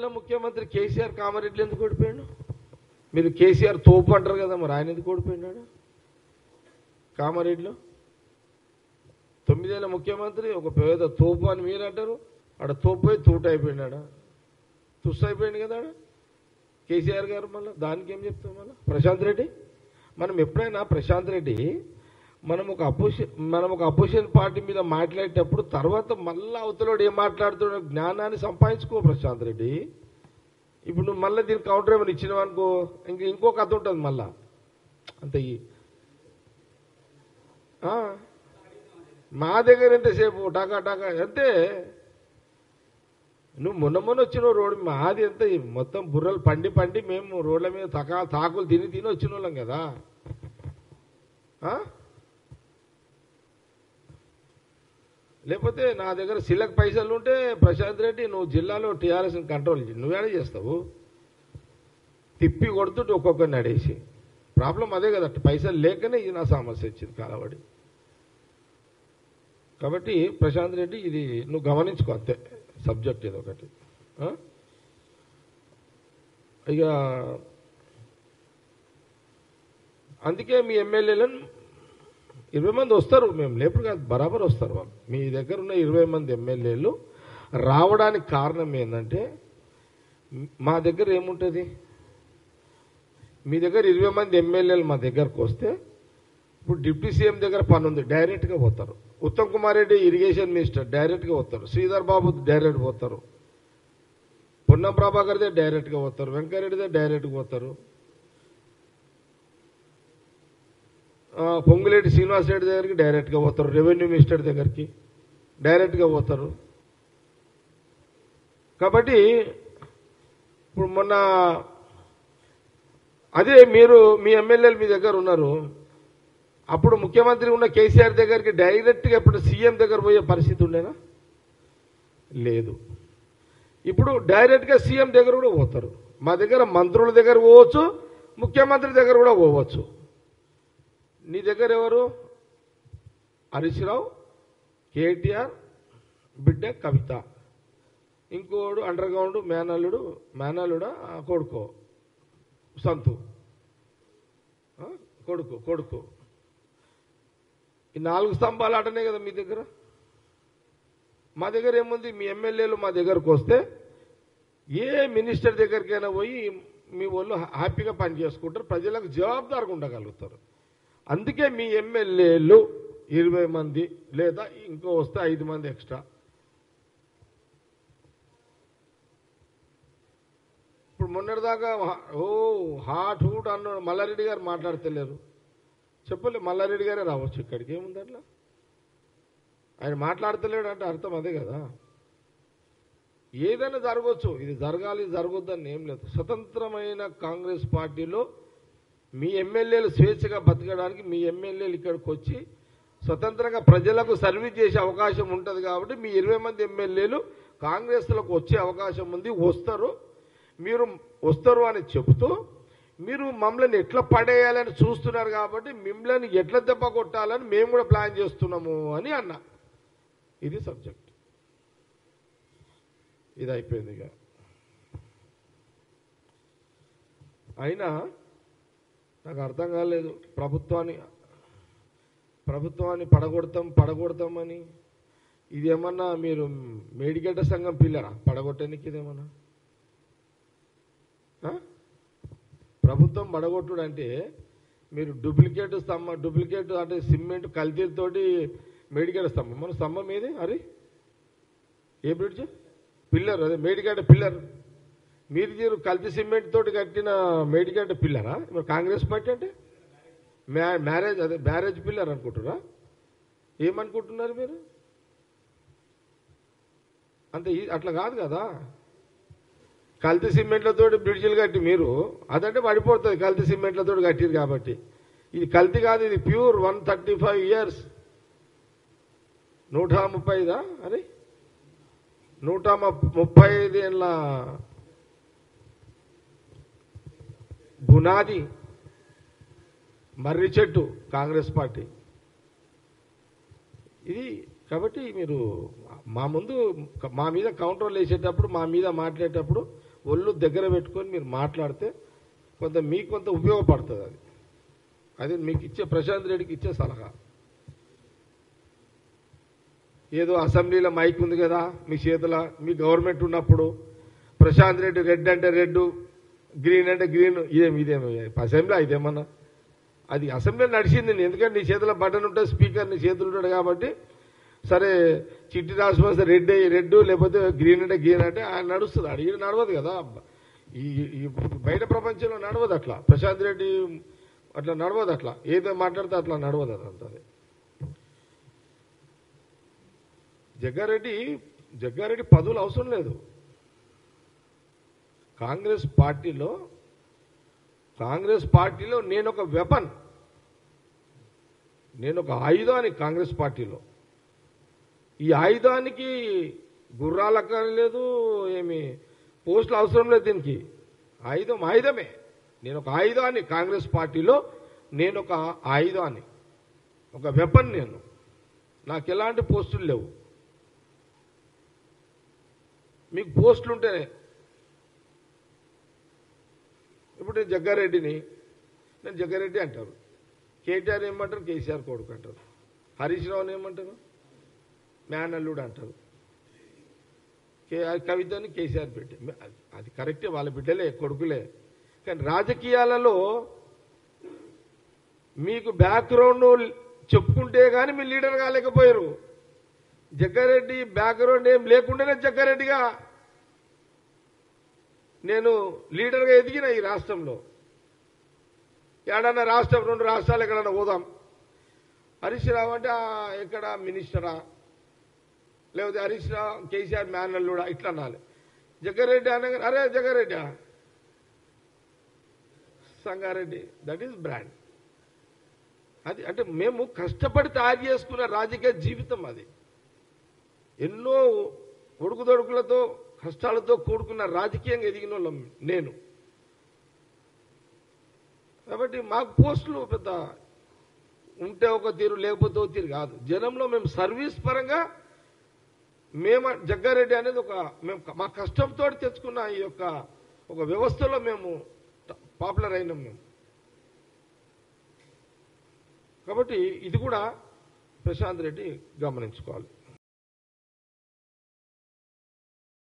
తొమ్మిదేళ్ల ముఖ్యమంత్రి కేసీఆర్ కామారెడ్డి ఎందుకు ఓడిపోయాడు మీరు కేసీఆర్ తోపు అంటారు కదా మరి ఆయన ఎందుకు ఓడిపోయినాడు కామారెడ్డిలో తొమ్మిదేళ్ల ముఖ్యమంత్రి ఒక పేద తోపు అని మీరు అంటారు ఆడ తోపు పోయి తూట అయిపోయినాడా తుస్సు అయిపోయింది కదా ఆడ కేసీఆర్ గారు మళ్ళీ దానికి ఏం చెప్తాం మళ్ళీ ప్రశాంత్ రెడ్డి మనం ఎప్పుడైనా ప్రశాంత్ రెడ్డి మనం ఒక అపోజిషన్ మనం ఒక అపోజిషన్ పార్టీ మీద మాట్లాడేటప్పుడు తర్వాత మళ్ళీ అవతలోడు ఏం మాట్లాడుతున్నాడో జ్ఞానాన్ని సంపాదించుకో ప్రశాంత్ రెడ్డి ఇప్పుడు నువ్వు మళ్ళీ దీనికి కౌంటర్ ఏమైనా ఇచ్చినావు అనుకో ఇంక ఇంకో కథ ఉంటుంది మళ్ళా అంత ఈ ఆ, మా దగ్గర ఎంతసేపు టాకా టాకా అంతే నువ్వు మొన్న మొన్న వచ్చిన రోడ్డు మాది ఎంత ఈ మొత్తం బుర్రలు పండి పండి మేము రోడ్ల మీద తకా తాకులు తిని తిని వచ్చిన వాళ్ళం కదా ఆ? లేకపోతే నా దగ్గర సిలక్ పైసలు ఉంటే ప్రశాంత్ రెడ్డి నువ్వు జిల్లాలో టీఆర్ఎస్ కంట్రోల్ చేయి. నువ్వేడ చేస్తావు తిప్పి కొడుతుంటే ఒక్కొక్కరిని అడేసి ప్రాబ్లం అదే కదా పైసలు లేకనే ఇది నా సమస్య వచ్చింది కాలబడి కాబట్టి ప్రశాంత్ రెడ్డి ఇది నువ్వు గమనించుకో అంతే సబ్జెక్ట్ ఇది ఒకటి ఆ? ఇక అందుకే మీ ఎమ్మెల్యేలను ఇరవై మంది వస్తారు మేము లేపుడు కాదు బరాబర్ వస్తారు వాళ్ళు మీ దగ్గర ఉన్న ఇరవై మంది ఎమ్మెల్యేలు రావడానికి కారణం ఏంటంటే మా దగ్గర ఏముంటుంది మీ దగ్గర ఇరవై మంది ఎమ్మెల్యేలు మా దగ్గరకు వస్తే ఇప్పుడు డిప్యూటీ సీఎం దగ్గర పని ఉంది డైరెక్ట్గా పోతారు ఉత్తమ్ కుమార్ రెడ్డి ఇరిగేషన్ మినిస్టర్ డైరెక్ట్గా పోతారు శ్రీధర్ బాబు డైరెక్ట్ పోతారు పొన్నం ప్రభాకర్దే డైరెక్ట్గా పోతారు వెంకరెడ్డిదే డైరెక్ట్గా పోతారు ఆ, పొంగులేటి శ్రీనివాస్ రెడ్డి దగ్గరికి డైరెక్ట్గా పోతారు రెవెన్యూ మినిస్టర్ దగ్గరికి డైరెక్ట్గా పోతారు కాబట్టి ఇప్పుడు మొన్న అదే మీరు మీ ఎమ్మెల్యేలు మీ దగ్గర ఉన్నారు అప్పుడు ముఖ్యమంత్రి ఉన్న కేసీఆర్ దగ్గరికి డైరెక్ట్గా ఇప్పుడు సీఎం దగ్గర పోయే పరిస్థితి ఉండేనా లేదు ఇప్పుడు డైరెక్ట్గా సీఎం దగ్గర కూడా పోతారు మా దగ్గర మంత్రుల దగ్గర పోవచ్చు ముఖ్యమంత్రి దగ్గర కూడా పోవచ్చు నీ దగ్గర ఎవరు హరీష్ రావు కేటీఆర్ బిడ్డ కవిత ఇంకోడు అండర్ గ్రౌండ్ మేనల్లుడు మేనల్లుడా ఆ, కొడుకో సంతు ఆ, కొడుకు కొడుకు ఈ నాలుగు స్తంభాలు ఆటనే కదా మీ దగ్గర మా దగ్గర ఏముంది మీ ఎమ్మెల్యేలు మా దగ్గరకు వస్తే ఏ మినిస్టర్ దగ్గరికైనా పోయి మీ వాళ్ళు హ్యాపీగా పని చేసుకుంటారు ప్రజలకు జవాబుదారుగా ఉండగలుగుతారు అందుకే మీ ఎమ్మెల్యేలు ఇరవై మంది లేదా ఇంకో వస్తే ఐదు మంది ఎక్స్ట్రా ఇప్పుడు మొన్నటిదాకా హా- ఓ హాట్ హూట్ అన్నాడు మల్లారెడ్డి గారు మాట్లాడతలేరు చెప్పలే మల్లారెడ్డి గారే రావచ్చు ఇక్కడికి ఏముంది అట్లా ఆయన మాట్లాడతలేడు అంటే అర్థం అదే కదా ఏదైనా జరగవచ్చు ఇది జరగాలి జరగొద్దని ఏం లేదు స్వతంత్రమైన కాంగ్రెస్ పార్టీలో మీ ఎమ్మెల్యేలు స్వేచ్ఛగా బతకడానికి మీ ఎమ్మెల్యేలు ఇక్కడికి వచ్చి స్వతంత్రంగా ప్రజలకు సర్వీస్ చేసే అవకాశం ఉంటుంది కాబట్టి మీ ఇరవై మంది ఎమ్మెల్యేలు కాంగ్రెస్లోకి వచ్చే అవకాశం ఉంది వస్తారు మీరు వస్తారు అని చెబుతూ మీరు మమ్మల్ని ఎట్లా పడేయాలని చూస్తున్నారు కాబట్టి మిమ్మల్ని ఎట్లా దెబ్బ కొట్టాలని మేము కూడా ప్లాన్ చేస్తున్నాము అని అన్నా ఇది సబ్జెక్ట్ ఇది అయిపోయింది ఇక అయినా నాకు అర్థం కాలేదు ప్రభుత్వాన్ని ప్రభుత్వాన్ని పడగొడతాం పడగొడతామని ఇది ఏమన్నా మీరు మేడిగడ్డ సంఘం పిల్లరా పడగొట్టడానికి ఇదేమన్నా ఆ? ప్రభుత్వం పడగొట్టుడు అంటే మీరు డూప్లికేట్ స్తంభం డూప్లికేట్ అంటే సిమెంట్ కల్తీతోటి మేడిగడ్డ స్తంభం మన స్తంభం ఏది అరే ఏ బ్రిడ్జ్ పిల్లర్ అదే మేడిగడ్డ పిల్లర్ మీరు మీరు కల్తీ సిమెంట్ తోటి కట్టిన మేడిగడ్డ పిల్లరా మరి కాంగ్రెస్ పార్టీ అంటే మ్యా- మ్యారేజ్ అదే మ్యారేజ్ పిల్లర్ అనుకుంటున్నారా ఏమనుకుంటున్నారు మీరు అంత ఈ- అట్లా కాదు కదా కల్తీ సిమెంట్లతో బ్రిడ్జిలు కట్టి మీరు అదంటే పడిపోతుంది కల్తీ సిమెంట్లతో కట్టిరు కాబట్టి ఇది కల్తీ కాదు ఇది pure one thirty five years నూట ముప్పై ఐదా అరే నూట ము- ముప్పై ఐదు ఏళ్ళ బునాది మర్రి చెట్టు కాంగ్రెస్ పార్టీ ఇది కాబట్టి మీరు మా ముందు మా మీద కౌంటర్లు వేసేటప్పుడు మా మీద మాట్లాడేటప్పుడు ఒళ్ళు దగ్గర పెట్టుకొని మీరు మాట్లాడితే కొంత మీకు కొంత ఉపయోగపడుతుంది అది అది మీకు ఇచ్చే ప్రశాంత్ రెడ్డికి ఇచ్చే సలహా ఏదో అసెంబ్లీలో మైక్ ఉంది కదా మీ చేతుల మీ గవర్నమెంట్ ఉన్నప్పుడు ప్రశాంత్ రెడ్డి రెడ్ అంటే రెడ్ గ్రీన్ అంటే గ్రీన్ ఇదేమి ఇదేమి అసెంబ్లీ ఇదేమన్నా అది అసెంబ్లీ నడిచింది ఎందుకంటే నీ చేతిలో బటన్ ఉంటుంది స్పీకర్ నీ చేతులు ఉంటాడు కాబట్టి సరే చిట్టి రాసిపోతే రెడ్ రెడ్ లేకపోతే గ్రీన్ అంటే గ్రీన్ అంటే ఆయన నడుస్తుంది అడిగి నడవదు కదా ఈ ఈ బయట ప్రపంచంలో నడవదు అట్లా ప్రశాంత్ రెడ్డి అట్లా నడవదు అట్లా ఏదో మాట్లాడితే అట్లా నడవదు అదంతా అది. జగ్గారెడ్డి జగ్గారెడ్డి పదవులు అవసరం లేదు కాంగ్రెస్ పార్టీలో కాంగ్రెస్ పార్టీలో నేను ఒక వెపన్ నేను ఒక ఆయుధాన్ని కాంగ్రెస్ పార్టీలో ఈ ఆయుధానికి గుర్రాల లేదు ఏమి పోస్టులు అవసరం లేదు దీనికి ఆయుధం ఆయుధమే నేను ఒక ఆయుధాన్ని కాంగ్రెస్ పార్టీలో నేను ఒక ఆయుధాన్ని ఒక వెపన్ నేను నాకు ఎలాంటి పోస్టులు లేవు మీకు పోస్టులు ఉంటేనే ఇప్పుడు నేను జగ్గారెడ్డిని నేను జగ్గారెడ్డి అంటారు కేటీఆర్ ఏమంటారు కేసీఆర్ కొడుకు అంటారు హరీష్ రావుని ఏమంటారు మేనల్లుడు అంటారు కే- కవితని కేసీఆర్ బిడ్డ అది- అది కరెక్టే వాళ్ళ బిడ్డలే కొడుకులే కానీ రాజకీయాలలో మీకు బ్యాక్గ్రౌండ్ చెప్పుకుంటే కానీ మీరు లీడర్ కాలేకపోయారు జగ్గారెడ్డి బ్యాక్గ్రౌండ్ ఏం లేకుండానే జగ్గారెడ్డిగా నేను లీడర్గా ఎదిగిన ఈ రాష్ట్రంలో ఏడన్నా రాష్ట్రం రెండు రాష్ట్రాలు ఎక్కడన్నా పోదాం హరీష్ రావు అంటే ఆ, ఎక్కడ మినిస్టరా లేకపోతే హరీష్ రావు కేసీఆర్ మేనల్లుడా ఇట్లా అనాలి జగ్గారెడ్డి అనగా అరే Jagga Reddy Sangareddy that is brand అది అంటే మేము కష్టపడి తయారు చేసుకున్న రాజకీయ జీవితం అది ఎన్నో ఒడుకుదొడుకులతో కష్టాలతో కూడుకున్న రాజకీయంగా ఎదిగిన వాళ్ళం నేను కాబట్టి మాకు పోస్టులు పెద్ద ఉంటే ఒక తీరు లేకపోతే ఒక తీరు కాదు జనంలో మేము సర్వీస్ పరంగా మేము జగ్గారెడ్డి అనేది ఒక మేము మా కష్టంతో తెచ్చుకున్న ఈ యొక్క ఒక వ్యవస్థలో మేము పాపులర్ అయినాం మేము కాబట్టి ఇది కూడా ప్రశాంత్ రెడ్డి గమనించుకోవాలి